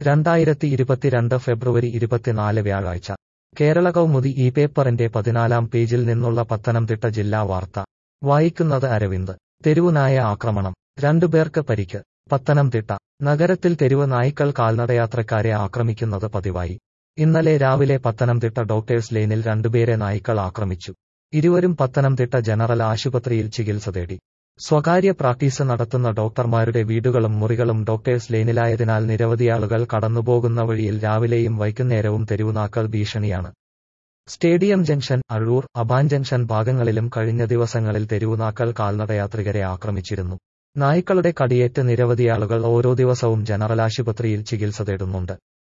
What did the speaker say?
രണ്ടായിരത്തി ഇരുപത്തിരണ്ട് ഫെബ്രുവരി ഇരുപത്തിനാല് വ്യാഴാഴ്ച കേരള കൗമുദി ഈ പേപ്പറിന്റെ പതിനാലാം പേജിൽ നിന്നുള്ള പത്തനംതിട്ട ജില്ലാ വാർത്ത വായിക്കുന്നത് അരവിന്ദ് തെരുവുനായ ആക്രമണം രണ്ടുപേർക്ക് പരിക്ക് പത്തനംതിട്ട നഗരത്തിൽ തെരുവ് നായ്ക്കൾ കാൽനടയാത്രക്കാരെ ആക്രമിക്കുന്നത് പതിവായി ഇന്നലെ രാവിലെ പത്തനംതിട്ട ഡോക്ടേഴ്സ് ലെയിനിൽ രണ്ടുപേരെ നായ്ക്കൾ ആക്രമിച്ചു ഇരുവരും പത്തനംതിട്ട ജനറൽ ആശുപത്രിയിൽ ചികിത്സ തേടി സ്വകാര്യ പ്രാക്ടീസ് നടത്തുന്ന ഡോക്ടർമാരുടെ വീടുകളും മുറികളും ഡോക്ടേഴ്സ് ലെയിനിലായതിനാൽ നിരവധിയാളുകൾ കടന്നുപോകുന്ന വഴിയിൽ രാവിലെയും വൈകുന്നേരവും തെരുവുനാക്കൾ ഭീഷണിയാണ് stadium junction Azhoor Aban junction ഭാഗങ്ങളിലും കഴിഞ്ഞ ദിവസങ്ങളിൽ തെരുവുനാക്കൾ കാൽനടയാത്രികരെ ആക്രമിച്ചിരുന്നു നായ്ക്കളുടെ കടിയേറ്റ് നിരവധിയാളുകൾ ഓരോ ദിവസവും ജനറൽ ആശുപത്രിയിൽ ചികിത്സ തേടുന്നുണ്ട്